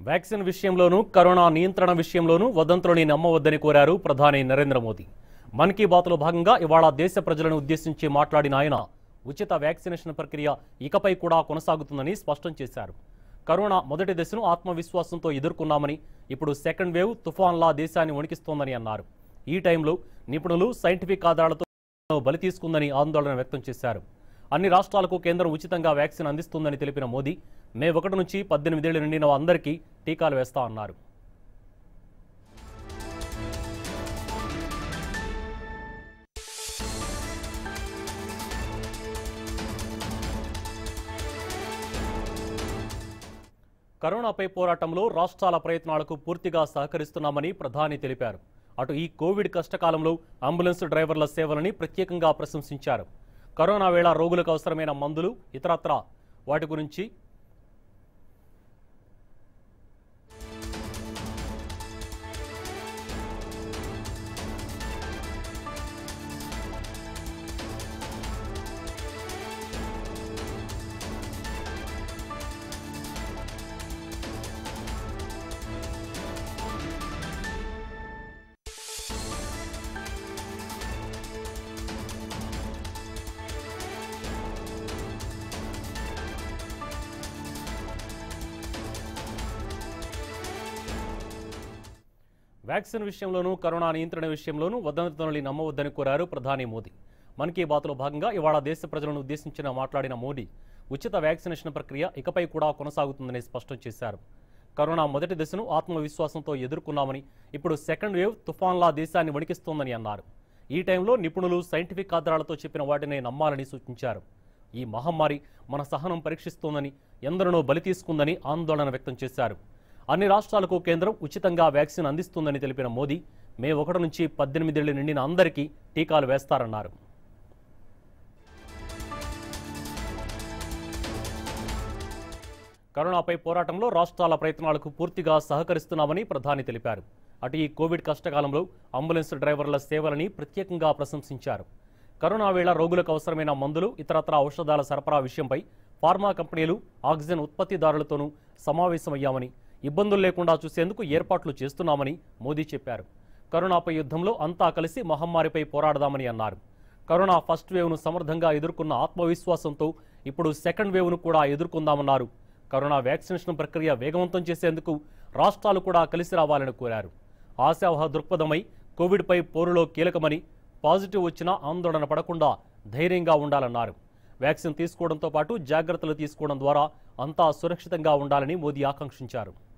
vaccine విషయంలోనూ corona నియంత్రణ విషయంలోనూ వదంతులని నమ్మవద్దని కోరారు ప్రధాని నరేంద్ర మోదీ మన్ కీ బాత్లో భాగంగా ఇవాళ దేశ ప్రజలను ఉద్దేశించి మాట్లాడిన ఆయన ఉచిత వ్యాక్సినేషన్ ప్రక్రియ ఇకపై కూడా కొనసాగుతుందని స్పష్టం చేశారు కరోనా మొదటి దశను ఆత్మవిశ్వాసంతో ఎదుర్కొన్నామని ఇప్పుడు సెకండ్ వేవ్ తుఫాన్లా దేశాన్ని వణికిస్తోందని అన్నారు ఈ టైంలో నిపుణులు సైంటిఫిక్ ఆధారాలతో బలి తీసుకుందని ఆందోళన వ్యక్తం చేశారు అన్ని రాష్ట్రాలకు కేంద్రం ఉచితంగా వ్యాక్సిన్ అందిస్తుందని తెలిపిన మోదీ మే ఒకటి నుంచి పద్దెనిమిదేళ్లు నిండిన అందరికీ టీకాలు వేస్తా అన్నారు కరోనాపై పోరాటంలో రాష్ట్రాల ప్రయత్నాలకు పూర్తిగా సహకరిస్తున్నామని ప్రధాని తెలిపారు అటు ఈ కోవిడ్ కష్టకాలంలో అంబులెన్స్ డ్రైవర్ల సేవలని ప్రత్యేకంగా ప్రశంసించారు కరోనా వేళ రోగులకు అవసరమైన మందులు ఇతరత్రా వాటి గురించి వ్యాక్సిన్ విషయంలోనూ కరోనా నియంత్రణ విషయంలోనూ వదంతులని నమ్మవద్దని కోరారు ప్రధాని మోదీ మన్ కీ బాత్లో భాగంగా ఇవాళ దేశ ప్రజలను ఉద్దేశించిన మాట్లాడిన మోదీ ఉచిత వ్యాక్సినేషన్ ప్రక్రియ ఇకపై కూడా కొనసాగుతుందని స్పష్టం చేశారు కరోనా మొదటి దశను ఆత్మవిశ్వాసంతో ఎదుర్కొన్నామని ఇప్పుడు సెకండ్ వేవ్ తుఫాన్లా దేశాన్ని వణికిస్తోందని అన్నారు ఈ టైంలో నిపుణులు సైంటిఫిక్ ఆధారాలతో చెప్పిన వాటినే నమ్మాలని సూచించారు ఈ మహమ్మారి మన సహనం పరీక్షిస్తోందని ఎందరినో బలి తీసుకుందని ఆందోళన వ్యక్తం చేశారు అన్ని రాష్ట్రాలకు కేంద్రం ఉచితంగా వ్యాక్సిన్ అందిస్తుందని తెలిపిన మోదీ మే ఒకటి నుంచి పద్దెనిమిదేళ్లు నిండిన అందరికీ టీకాలు వేస్తారన్నారు కరోనాపై పోరాటంలో రాష్ట్రాల ప్రయత్నాలకు పూర్తిగా సహకరిస్తున్నామని ప్రధాని తెలిపారు అటు ఈ కోవిడ్ కష్టకాలంలో అంబులెన్స్ డ్రైవర్ల సేవలని ప్రత్యేకంగా ప్రశంసించారు కరోనా వేళ రోగులకు అవసరమైన మందులు ఇతరత్ర ఔషధాల సరఫరా విషయంపై ఫార్మా కంపెనీలు ఆక్సిజన్ ఉత్పత్తిదారులతోనూ సమావేశమయ్యామని ఇబ్బందులు లేకుండా చూసేందుకు ఏర్పాట్లు చేస్తున్నామని మోదీ చెప్పారు కరోనాపై యుద్ధంలో అంతా కలిసి మహమ్మారిపై పోరాడదామని అన్నారు కరోనా ఫస్ట్ వేవ్ను సమర్థంగా ఎదుర్కొన్న ఆత్మవిశ్వాసంతో ఇప్పుడు సెకండ్ వేవ్ను కూడా ఎదుర్కొందామన్నారు కరోనా వ్యాక్సినేషన్ ప్రక్రియ వేగవంతం చేసేందుకు రాష్ట్రాలు కూడా కలిసి రావాలని కోరారు ఆశావహ దృక్పథమై కోవిడ్పై పోరులో కీలకమని పాజిటివ్ వచ్చినా ఆందోళన పడకుండా ధైర్యంగా ఉండాలన్నారు వ్యాక్సిన్ తీసుకోవడంతో పాటు జాగ్రత్తలు తీసుకోవడం ద్వారా అంతా సురక్షితంగా ఉండాలని మోదీ ఆకాంక్షించారు